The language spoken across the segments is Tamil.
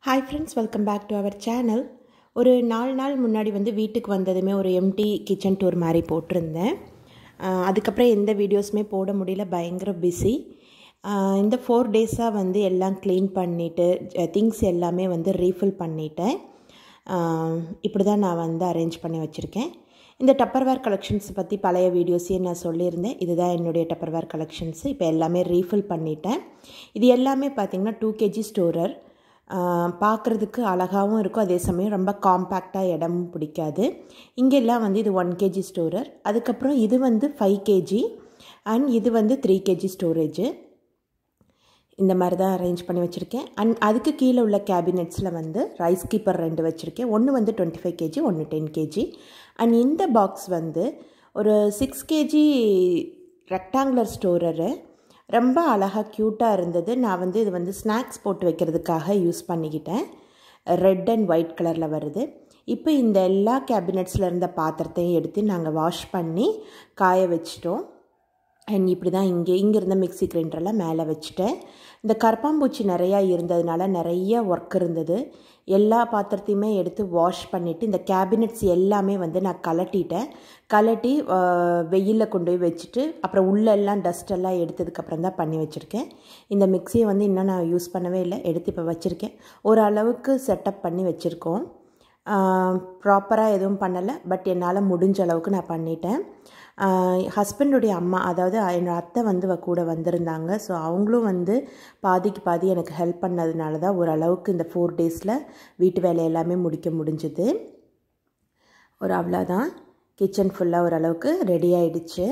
hi friends welcome back to our channel ஒரு நாலு நாள் முன்னாடி வந்து வீட்டுக்கு வந்ததுமே ஒரு எம்டி கிச்சன் டூர் மாதிரி போட்டிருந்தேன் ஆஹ் அதுக்கப்புறம் எந்த வீடியோஸுமே போட முடியல பயங்கர பிஸி இந்த ஃபோர் டேஸாக வந்து எல்லாம் க்ளீன் பண்ணிவிட்டு திங்ஸ் எல்லாமே வந்து ரீஃபில் பண்ணிட்டேன் இப்படி தான் நான் வந்து அரேஞ்ச் பண்ணி வச்சுருக்கேன் இந்த டப்பர்வேர் கலெக்ஷன்ஸ் பற்றி பழைய வீடியோஸையே நான் சொல்லியிருந்தேன் இதுதான் என்னுடைய டப்பர்வேர் கலெக்ஷன்ஸு இப்போ எல்லாமே ரீஃபில் பண்ணிட்டேன் இது எல்லாமே பார்த்திங்கன்னா டூ கேஜி ஸ்டோரர் பார்க்குறதுக்கு அழகாகவும் இருக்கும் அதே சமயம் ரொம்ப காம்பேக்டாக இடமும் பிடிக்காது இங்கெல்லாம் வந்து இது ஒன் கேஜி ஸ்டோரர் அதுக்கப்புறம் இது வந்து ஃபைவ் கேஜி அண்ட் இது வந்து த்ரீ கேஜி ஸ்டோரேஜு இந்த மாதிரி தான் அரேஞ்ச் பண்ணி வச்சுருக்கேன் அண்ட் அதுக்கு கீழே உள்ள கேபினெட்ஸில் வந்து ரைஸ் கீப்பர் ரெண்டு வச்சுருக்கேன் ஒன்று வந்து டுவெண்ட்டி ஃபைவ் கேஜி ஒன்று டென் கேஜி அண்ட் இந்த பாக்ஸ் வந்து ஒரு சிக்ஸ் கேஜி ரெக்டாங்குலர் ஸ்டோரரு ரொம்ப அழகாக க்யூட்டாக இருந்தது நான் வந்து இது வந்து ஸ்நாக்ஸ் போட்டு வைக்கிறதுக்காக யூஸ் பண்ணிக்கிட்டேன் ரெட் அண்ட் ஒயிட் கலரில் வருது இப்போ இந்த எல்லா கேபினெட்ஸில் இருந்த பாத்திரத்தையும் எடுத்து நாங்கள் வாஷ் பண்ணி காய வச்சிட்டோம் அண்ட் இப்படி தான் இங்கே இங்கே இருந்த மிக்சி கிரைண்டரெல்லாம் மேலே வச்சுட்டேன் இந்த கரப்பாம்பூச்சி நிறையா இருந்ததுனால நிறைய ஒர்க் இருந்தது எல்லா பாத்திரத்தையுமே எடுத்து வாஷ் பண்ணிவிட்டு இந்த கேபினெட்ஸ் எல்லாமே வந்து நான் கலட்டிட்டேன் கலட்டி வெயிலில் கொண்டு போய் வச்சுட்டு அப்புறம் உள்ளெல்லாம் டஸ்டெல்லாம் எடுத்ததுக்கப்புறம் தான் பண்ணி வச்சுருக்கேன் இந்த மிக்சியை வந்து இன்னும் நான் யூஸ் பண்ணவே இல்லை எடுத்து இப்போ வச்சுருக்கேன் ஓரளவுக்கு செட்டப் பண்ணி வச்சுருக்கோம் ப்ராப்பராக எதுவும் பண்ணலை பட் என்னால் முடிஞ்ச அளவுக்கு நான் பண்ணிட்டேன் ஹஸ்பண்டுடைய அம்மா அதாவது என்னோடய அத்தை வந்து கூட வந்திருந்தாங்க ஸோ அவங்களும் வந்து பாதிக்கு பாதி எனக்கு ஹெல்ப் பண்ணதுனால தான் ஓரளவுக்கு இந்த ஃபோர் டேஸில் வீட்டு வேலை எல்லாமே முடிக்க முடிஞ்சுது ஒரு அவ்வளோதான் கிச்சன் ஃபுல்லாக ஓரளவுக்கு ரெடி ஆயிடுச்சு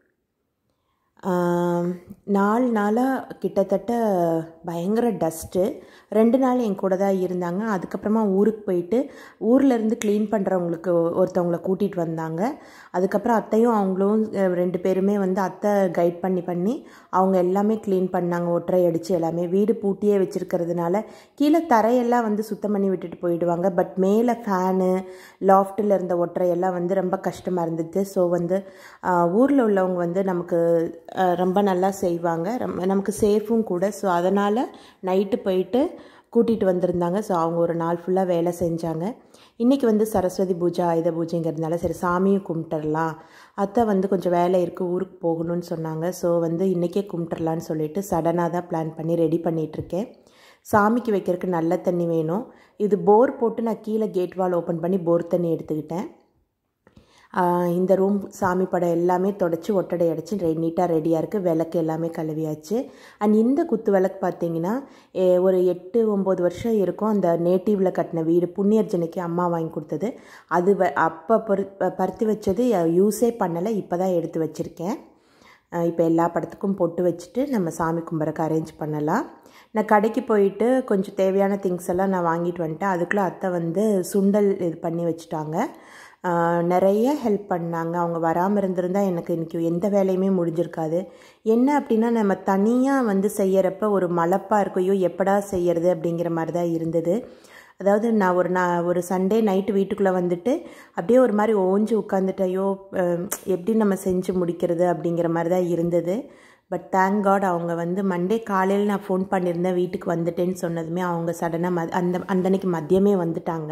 நாலு நாளாக கிட்டத்தட்ட பயங்கர டஸ்ட்டு ரெண்டு நாள் என் கூட தான் இருந்தாங்க அதுக்கப்புறமா ஊருக்கு போயிட்டு ஊர்லேருந்து க்ளீன் பண்ணுறவங்களுக்கு ஒருத்தவங்கள கூட்டிகிட்டு வந்தாங்க அதுக்கப்புறம் அத்தையும் அவங்களும் ரெண்டு பேருமே வந்து அத்தை கைட் பண்ணி பண்ணி அவங்க எல்லாமே க்ளீன் பண்ணாங்க ஒற்றை அடித்து எல்லாமே வீடு பூட்டியே வச்சுருக்கிறதுனால கீழே தரையெல்லாம் வந்து சுத்தம் பண்ணி விட்டுட்டு போயிடுவாங்க பட் மேலே ஃபேனு லாஃப்ட்டில் இருந்த ஒற்றையெல்லாம் வந்து ரொம்ப கஷ்டமாக இருந்தது ஸோ வந்து ஊரில் உள்ளவங்க வந்து நமக்கு ரொம்ப நல்லா செய்வாங்க ரொம்ப நமக்கு சேஃபும் கூட ஸோ அதனால் நைட்டு போயிட்டு கூட்டிகிட்டு வந்திருந்தாங்க ஸோ அவங்க ஒரு நாள் ஃபுல்லாக வேலை செஞ்சாங்க இன்றைக்கி வந்து சரஸ்வதி பூஜை ஆயுத பூஜைங்கிறதுனால சரி சாமியும் கும்பிட்டுறலாம் அத்தை வந்து கொஞ்சம் வேலை இருக்குது ஊருக்கு போகணும்னு சொன்னாங்க ஸோ வந்து இன்றைக்கே கும்பிட்டுறலான்னு சொல்லிட்டு சடனாக தான் பிளான் பண்ணி ரெடி பண்ணிகிட்ருக்கேன் சாமிக்கு வைக்கிறதுக்கு நல்ல தண்ணி வேணும் இது போர் போட்டு நான் கீழே கேட் வால் ஓப்பன் பண்ணி போர் தண்ணி எடுத்துக்கிட்டேன் இந்த ரூம் சாமி படம் எல்லாமே தொடச்சி ஒட்டடை அடித்து ரெ நீட்டாக ரெடியாக இருக்குது விளக்கு எல்லாமே கழுவியாச்சு அண்ட் இந்த குத்து விளக்கு பார்த்தீங்கன்னா ஒரு எட்டு ஒம்பது வருஷம் இருக்கும் அந்த நேட்டிவில் கட்டின வீடு புண்ணியர்ஜனைக்கு அம்மா வாங்கி கொடுத்தது அது அப்போ பரு பருத்தி வச்சது யூஸே பண்ணலை இப்போ தான் எடுத்து வச்சுருக்கேன் இப்போ எல்லா படத்துக்கும் பொட்டு வச்சுட்டு நம்ம சாமி கும்பிட்றக்கு அரேஞ்ச் பண்ணலாம் நான் கடைக்கு போயிட்டு கொஞ்சம் தேவையான திங்ஸ் எல்லாம் நான் வாங்கிட்டு வந்துட்டேன் அதுக்குள்ளே அத்தை வந்து சுண்டல் இது பண்ணி வச்சுட்டாங்க நிறைய ஹெல்ப் பண்ணாங்க அவங்க வராமல் இருந்திருந்தால் எனக்கு இன்றைக்கி எந்த வேலையுமே முடிஞ்சிருக்காது என்ன அப்படின்னா நம்ம தனியாக வந்து செய்கிறப்ப ஒரு மலப்பாக இருக்கும் ஐயோ எப்படா செய்கிறது அப்படிங்கிற மாதிரி தான் இருந்தது அதாவது நான் ஒரு நான் ஒரு சண்டே நைட்டு வீட்டுக்குள்ளே வந்துட்டு அப்படியே ஒரு மாதிரி ஓஞ்சு உட்காந்துட்டு ஐயோ எப்படி நம்ம செஞ்சு முடிக்கிறது அப்படிங்கிற மாதிரி தான் இருந்தது பட் தேங்க் காட் அவங்க வந்து மண்டே காலையில் நான் ஃபோன் பண்ணியிருந்தேன் வீட்டுக்கு வந்துட்டேன்னு சொன்னதுமே அவங்க சடனாக ம அந்த அந்தன்னைக்கு மதியமே வந்துட்டாங்க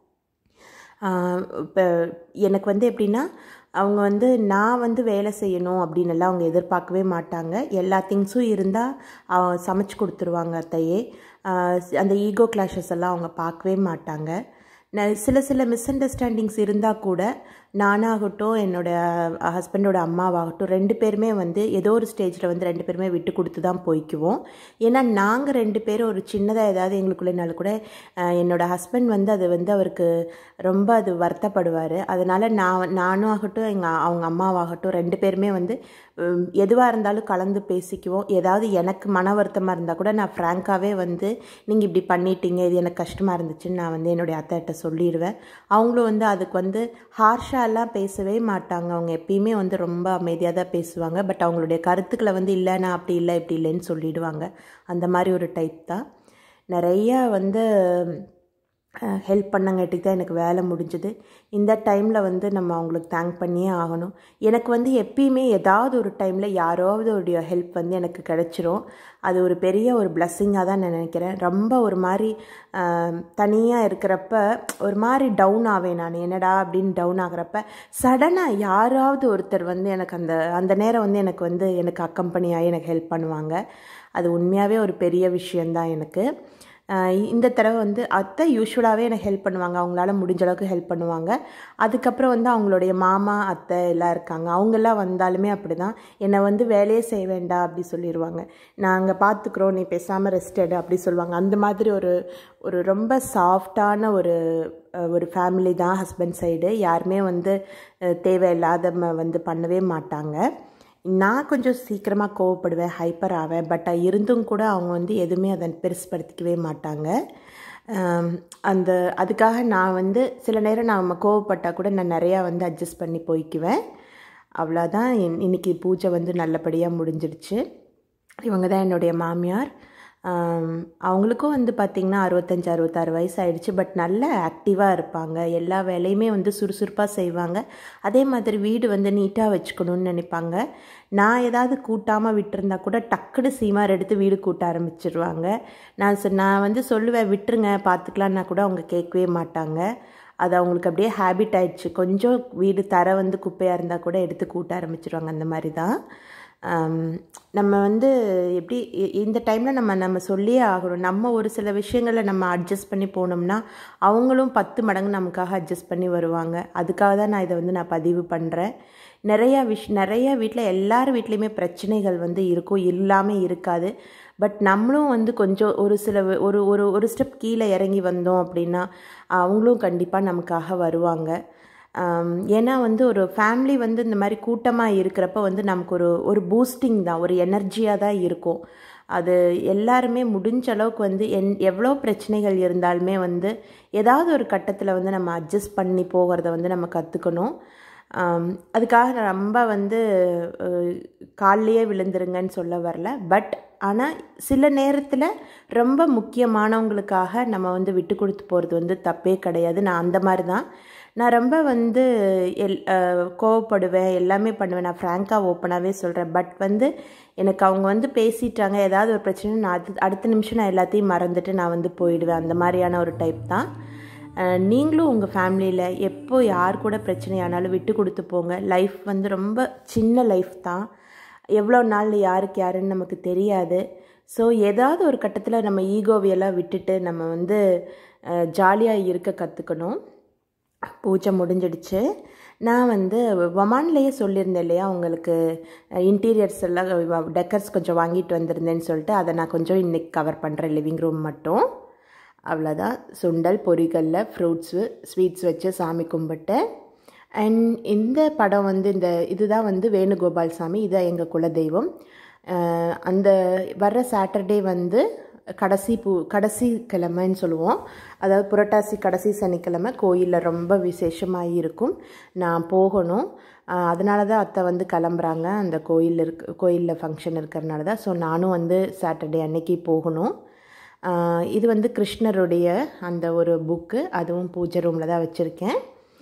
இப்போ எனக்கு வந்து எப்படின்னா அவங்க வந்து நான் வந்து வேலை செய்யணும் அப்படின்னுலாம் அவங்க எதிர்பார்க்கவே மாட்டாங்க எல்லா திங்ஸும் இருந்தால் சமைச்சு கொடுத்துருவாங்க அத்தையே அந்த ஈகோ கிளாஷஸ் எல்லாம் அவங்க பார்க்கவே மாட்டாங்க சில சில மிஸ் அண்டர்ஸ்டாண்டிங்ஸ் இருந்தால் கூட நானாகட்டும் என்னோடய ஹஸ்பண்டோட அம்மாவாகட்டும் ரெண்டு பேருமே வந்து ஏதோ ஒரு ஸ்டேஜில் வந்து ரெண்டு பேருமே விட்டு கொடுத்து தான் போய்க்குவோம் ஏன்னா நாங்கள் ரெண்டு பேரும் ஒரு சின்னதாக ஏதாவது எங்களுக்குள்ளனால கூட என்னோடய ஹஸ்பண்ட் வந்து அது வந்து அவருக்கு ரொம்ப அது வருத்தப்படுவார் அதனால் நான் நானும் ஆகட்டும் எங்கள் அவங்க அம்மாவாகட்டும் ரெண்டு பேருமே வந்து எதுவாக இருந்தாலும் கலந்து பேசிக்குவோம் ஏதாவது எனக்கு மன வருத்தமாக இருந்தால் கூட நான் ஃப்ராங்காகவே வந்து நீங்கள் இப்படி பண்ணிட்டீங்க இது எனக்கு கஷ்டமாக இருந்துச்சுன்னு நான் வந்து என்னுடைய அத்தைகிட்ட சொல்லிடுவேன் அவங்களும் வந்து அதுக்கு வந்து ஹார்ஷாலாம் பேசவே மாட்டாங்க அவங்க எப்பயுமே வந்து ரொம்ப அமைதியாக தான் பேசுவாங்க பட் அவங்களுடைய கருத்துக்களை வந்து இல்லை நான் அப்படி இல்லை இப்படி இல்லைன்னு சொல்லிடுவாங்க அந்த மாதிரி ஒரு டைப் தான் நிறையா வந்து ஹெல்ப் பண்ணங்காட்டிக்கு தான் எனக்கு வேலை முடிஞ்சுது இந்த டைமில் வந்து நம்ம அவங்களுக்கு தேங்க் பண்ணியே ஆகணும் எனக்கு வந்து எப்பயுமே ஏதாவது ஒரு டைமில் யாராவது உடைய ஹெல்ப் வந்து எனக்கு கிடச்சிரும் அது ஒரு பெரிய ஒரு பிளஸ்ஸிங்காக தான் நான் நினைக்கிறேன் ரொம்ப ஒரு மாதிரி தனியாக இருக்கிறப்ப ஒரு மாதிரி டவுன் ஆவேன் நான் என்னடா அப்படின்னு டவுன் ஆகிறப்ப சடனாக யாராவது ஒருத்தர் வந்து எனக்கு அந்த அந்த நேரம் வந்து எனக்கு வந்து எனக்கு அக்கம்பனி ஆகி எனக்கு ஹெல்ப் பண்ணுவாங்க அது உண்மையாகவே ஒரு பெரிய விஷயந்தான் எனக்கு இந்த தடவை வந்து அத்தை யூஸ்வலாகவே எனக்கு ஹெல்ப் பண்ணுவாங்க அவங்களால முடிஞ்ச அளவுக்கு ஹெல்ப் பண்ணுவாங்க அதுக்கப்புறம் வந்து அவங்களுடைய மாமா அத்தை எல்லாம் இருக்காங்க அவங்கெல்லாம் வந்தாலுமே அப்படி தான் என்னை வந்து வேலையே செய்ய வேண்டாம் அப்படி சொல்லிடுவாங்க நாங்கள் பார்த்துக்குறோம் நீ பேசாமல் ரெஸ்ட் எடு அப்படி சொல்லுவாங்க அந்த மாதிரி ஒரு ஒரு ரொம்ப சாஃப்டான ஒரு ஒரு ஃபேமிலி தான் ஹஸ்பண்ட் சைடு யாருமே வந்து தேவையில்லாத வந்து பண்ணவே மாட்டாங்க நான் கொஞ்சம் சீக்கிரமாக கோவப்படுவேன் ஹைப்பர் ஆவேன் பட் இருந்தும் கூட அவங்க வந்து எதுவுமே அதை பெருசுப்படுத்திக்கவே மாட்டாங்க அந்த அதுக்காக நான் வந்து சில நேரம் நான் கோவப்பட்டால் கூட நான் நிறையா வந்து அட்ஜஸ்ட் பண்ணி போய்க்குவேன் அவ்வளோதான் இன்றைக்கி பூஜை வந்து நல்லபடியாக முடிஞ்சிடுச்சு இவங்க தான் என்னுடைய மாமியார் அவங்களுக்கும் வந்து பார்த்திங்கன்னா அறுபத்தஞ்சி அறுபத்தாறு வயசு ஆயிடுச்சு பட் நல்ல ஆக்டிவாக இருப்பாங்க எல்லா வேலையுமே வந்து சுறுசுறுப்பாக செய்வாங்க அதே மாதிரி வீடு வந்து நீட்டாக வச்சுக்கணும்னு நினைப்பாங்க நான் ஏதாவது கூட்டாமல் விட்டுருந்தா கூட டக்குனு சீமார் எடுத்து வீடு கூட்ட ஆரம்பிச்சிருவாங்க நான் நான் வந்து சொல்லுவேன் விட்டுருங்க பார்த்துக்கலான்னா கூட அவங்க கேட்கவே மாட்டாங்க அது அவங்களுக்கு அப்படியே ஹேபிட் ஆயிடுச்சு கொஞ்சம் வீடு தர வந்து குப்பையாக இருந்தால் கூட எடுத்து கூட்ட ஆரம்பிச்சிருவாங்க அந்த மாதிரி தான் நம்ம வந்து எப்படி இந்த டைமில் நம்ம நம்ம சொல்லியே ஆகணும் நம்ம ஒரு சில விஷயங்களை நம்ம அட்ஜஸ்ட் பண்ணி போனோம்னா அவங்களும் பத்து மடங்கு நமக்காக அட்ஜஸ்ட் பண்ணி வருவாங்க அதுக்காக தான் நான் இதை வந்து நான் பதிவு பண்ணுறேன் நிறையா விஷ் நிறைய வீட்டில் எல்லார் வீட்லேயுமே பிரச்சனைகள் வந்து இருக்கும் இல்லாமல் இருக்காது பட் நம்மளும் வந்து கொஞ்சம் ஒரு சில ஒரு ஒரு ஒரு ஸ்டெப் கீழே இறங்கி வந்தோம் அப்படின்னா அவங்களும் கண்டிப்பாக நமக்காக வருவாங்க ஏன்னா வந்து ஒரு ஃபேமிலி வந்து இந்த மாதிரி கூட்டமாக இருக்கிறப்ப வந்து நமக்கு ஒரு ஒரு பூஸ்டிங் தான் ஒரு எனர்ஜியாக தான் இருக்கும் அது எல்லாருமே முடிஞ்ச அளவுக்கு வந்து என் எவ்வளோ பிரச்சனைகள் இருந்தாலுமே வந்து ஏதாவது ஒரு கட்டத்தில் வந்து நம்ம அட்ஜஸ்ட் பண்ணி போகிறத வந்து நம்ம கற்றுக்கணும் அதுக்காக ரொம்ப வந்து கால்லையே விழுந்துருங்கன்னு சொல்ல வரல பட் ஆனால் சில நேரத்தில் ரொம்ப முக்கியமானவங்களுக்காக நம்ம வந்து விட்டு கொடுத்து போகிறது வந்து தப்பே கிடையாது நான் அந்த மாதிரி தான் நான் ரொம்ப வந்து எல் கோவப்படுவேன் எல்லாமே பண்ணுவேன் நான் ஃப்ராங்காக ஓப்பனாகவே சொல்கிறேன் பட் வந்து எனக்கு அவங்க வந்து பேசிட்டாங்க ஏதாவது ஒரு பிரச்சனை நான் அது அடுத்த நிமிஷம் நான் எல்லாத்தையும் மறந்துட்டு நான் வந்து போயிடுவேன் அந்த மாதிரியான ஒரு டைப் தான் நீங்களும் உங்கள் ஃபேமிலியில் எப்போ யார் கூட பிரச்சனையானாலும் விட்டு கொடுத்து போங்க லைஃப் வந்து ரொம்ப சின்ன லைஃப் தான் எவ்வளோ நாள் யாருக்கு யாருன்னு நமக்கு தெரியாது ஸோ ஏதாவது ஒரு கட்டத்தில் நம்ம ஈகோவியெல்லாம் விட்டுட்டு நம்ம வந்து ஜாலியாக இருக்க கற்றுக்கணும் பூஜை முடிஞ்சிடுச்சு நான் வந்து ஒமான்லேயே சொல்லியிருந்தேன் இல்லையா உங்களுக்கு இன்டீரியர்ஸ் எல்லாம் டெக்கர்ஸ் கொஞ்சம் வாங்கிட்டு வந்திருந்தேன்னு சொல்லிட்டு அதை நான் கொஞ்சம் இன்றைக்கி கவர் பண்ணுறேன் லிவிங் ரூம் மட்டும் அவ்வளோதான் சுண்டல் பொரிகளில் ஃப்ரூட்ஸு ஸ்வீட்ஸ் வச்சு சாமி கும்பிட்டேன் அண்ட் இந்த படம் வந்து இந்த இதுதான் வந்து வேணுகோபால் சாமி இதான் எங்கள் குலதெய்வம் அந்த வர்ற சாட்டர்டே வந்து கடைசி பூ கடைசி கிழமைன்னு சொல்லுவோம் அதாவது புரட்டாசி கடைசி சனிக்கிழமை கோயிலில் ரொம்ப விசேஷமாக இருக்கும் நான் போகணும் அதனால தான் அத்தை வந்து கிளம்புறாங்க அந்த கோயில் இருக்கு கோயிலில் ஃபங்க்ஷன் இருக்கிறனால தான் ஸோ நானும் வந்து சாட்டர்டே அன்னைக்கு போகணும் இது வந்து கிருஷ்ணருடைய அந்த ஒரு புக்கு அதுவும் பூஜை ரூமில் தான் வச்சுருக்கேன்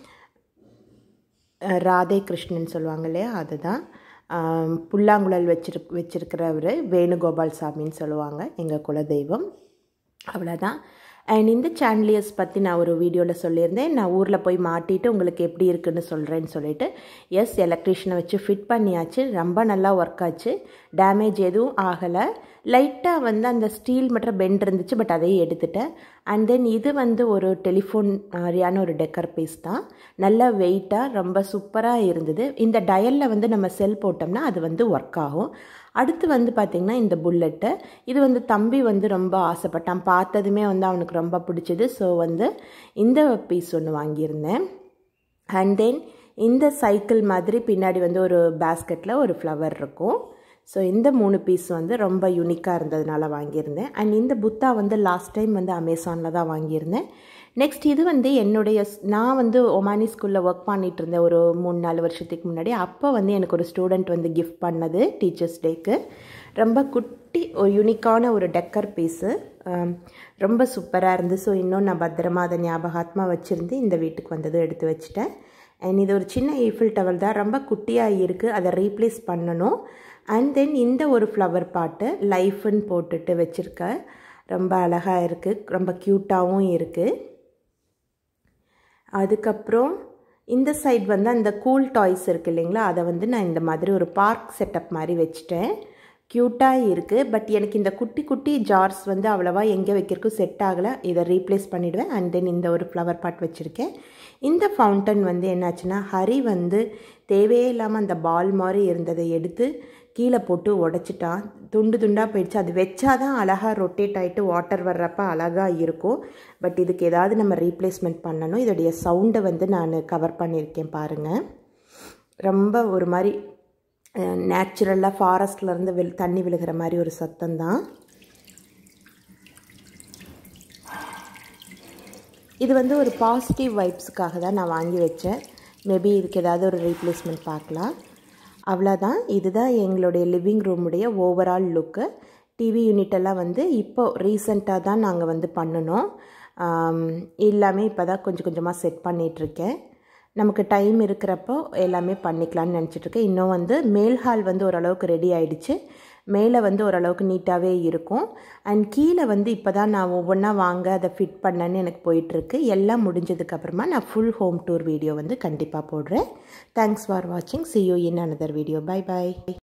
ராதே கிருஷ்ணன் சொல்லுவாங்க இல்லையா அதுதான் புல்லாங்குழல் வச்சிரு வச்சிருக்கிறவர் வேணுகோபால் சாமின்னு சொல்லுவாங்க எங்கள் குலதெய்வம் அவ்வளோதான் அண்ட் இந்த சாண்ட்லியர்ஸ் பற்றி நான் ஒரு வீடியோவில் சொல்லியிருந்தேன் நான் ஊரில் போய் மாட்டிட்டு உங்களுக்கு எப்படி இருக்குன்னு சொல்கிறேன்னு சொல்லிட்டு எஸ் எலக்ட்ரிஷியனை வச்சு ஃபிட் பண்ணியாச்சு ரொம்ப நல்லா ஒர்க் ஆச்சு டேமேஜ் எதுவும் ஆகலை லைட்டாக வந்து அந்த ஸ்டீல் மற்றும் பெண்ட் இருந்துச்சு பட் அதையும் எடுத்துட்டேன் அண்ட் தென் இது வந்து ஒரு டெலிஃபோன் மாதிரியான ஒரு டெக்கர் பீஸ் தான் நல்ல வெயிட்டாக ரொம்ப சூப்பராக இருந்தது இந்த டயலில் வந்து நம்ம செல் போட்டோம்னா அது வந்து ஒர்க் ஆகும் அடுத்து வந்து பார்த்திங்கன்னா இந்த புல்லெட்டு இது வந்து தம்பி வந்து ரொம்ப ஆசைப்பட்டான் பார்த்ததுமே வந்து அவனுக்கு ரொம்ப பிடிச்சது ஸோ வந்து இந்த பீஸ் ஒன்று வாங்கியிருந்தேன் அண்ட் தென் இந்த சைக்கிள் மாதிரி பின்னாடி வந்து ஒரு பேஸ்கெட்டில் ஒரு ஃப்ளவர் இருக்கும் ஸோ இந்த மூணு பீஸ் வந்து ரொம்ப யூனிக்காக இருந்ததுனால வாங்கியிருந்தேன் அண்ட் இந்த புத்தா வந்து லாஸ்ட் டைம் வந்து அமேசானில் தான் வாங்கியிருந்தேன் நெக்ஸ்ட் இது வந்து என்னுடைய நான் வந்து ஒமானி ஸ்கூலில் ஒர்க் பண்ணிகிட்டு இருந்தேன் ஒரு மூணு நாலு வருஷத்துக்கு முன்னாடி அப்போ வந்து எனக்கு ஒரு ஸ்டூடெண்ட் வந்து கிஃப்ட் பண்ணது டீச்சர்ஸ் டேக்கு ரொம்ப குட்டி ஒரு யூனிக்கான ஒரு டெக்கர் பீஸு ரொம்ப சூப்பராக இருந்து ஸோ இன்னும் நான் பத்திரமா அதை ஞாபகாத்மாக வச்சுருந்து இந்த வீட்டுக்கு வந்ததும் எடுத்து வச்சுட்டேன் அண்ட் இது ஒரு சின்ன ஈஃபில் டவல் தான் ரொம்ப குட்டியாக இருக்குது அதை ரீப்ளேஸ் பண்ணணும் அண்ட் தென் இந்த ஒரு ஃப்ளவர் பாட்டு லைஃப்னு போட்டுட்டு வச்சுருக்க ரொம்ப அழகாக இருக்குது ரொம்ப க்யூட்டாகவும் இருக்குது அதுக்கப்புறம் இந்த சைட் வந்து அந்த கூல் டாய்ஸ் இருக்குது இல்லைங்களா அதை வந்து நான் இந்த மாதிரி ஒரு பார்க் செட்டப் மாதிரி வச்சுட்டேன் க்யூட்டாக இருக்குது பட் எனக்கு இந்த குட்டி குட்டி ஜார்ஸ் வந்து அவ்வளோவா எங்கே வைக்கிறதுக்கும் செட் ஆகலை இதை ரீப்ளேஸ் பண்ணிவிடுவேன் அண்ட் தென் இந்த ஒரு ஃப்ளவர் பாட் வச்சுருக்கேன் இந்த ஃபவுண்டன் வந்து என்னாச்சுன்னா ஹரி வந்து தேவையே இல்லாமல் அந்த பால் மாதிரி இருந்ததை எடுத்து கீழே போட்டு உடச்சிட்டான் துண்டு துண்டாக போயிடுச்சு அது வச்சா தான் அழகாக ரொட்டேட் ஆகிட்டு வாட்டர் வர்றப்ப அழகாக இருக்கும் பட் இதுக்கு ஏதாவது நம்ம ரீப்ளேஸ்மெண்ட் பண்ணணும் இதோடைய சவுண்டை வந்து நான் கவர் பண்ணியிருக்கேன் பாருங்கள் ரொம்ப ஒரு மாதிரி நேச்சுரலாக ஃபாரஸ்ட்லேருந்து வில் தண்ணி விழுகிற மாதிரி ஒரு சத்தம் தான் இது வந்து ஒரு பாசிட்டிவ் வைப்ஸுக்காக தான் நான் வாங்கி வச்சேன் மேபி இதுக்கு ஏதாவது ஒரு ரீப்ளேஸ்மெண்ட் பார்க்கலாம் அவ்வளோதான் இதுதான் எங்களுடைய லிவிங் ரூமுடைய ஓவரால் லுக்கு டிவி யூனிட் எல்லாம் வந்து இப்போ ரீசண்டாக தான் நாங்கள் வந்து பண்ணினோம் எல்லாமே இப்போ தான் கொஞ்சம் கொஞ்சமாக செட் பண்ணிகிட்ருக்கேன் நமக்கு டைம் இருக்கிறப்போ எல்லாமே பண்ணிக்கலான்னு நினச்சிட்ருக்கேன் இன்னும் வந்து மேல் ஹால் வந்து ஓரளவுக்கு ரெடி ஆகிடுச்சு மேலே வந்து ஓரளவுக்கு நீட்டாகவே இருக்கும் அண்ட் கீழே வந்து இப்போ தான் நான் ஒவ்வொன்றா வாங்க அதை ஃபிட் பண்ணேன்னு எனக்கு போயிட்டுருக்கு எல்லாம் முடிஞ்சதுக்கப்புறமா நான் ஃபுல் ஹோம் டூர் வீடியோ வந்து கண்டிப்பாக போடுறேன் தேங்க்ஸ் ஃபார் வாட்சிங் see you in another video bye bye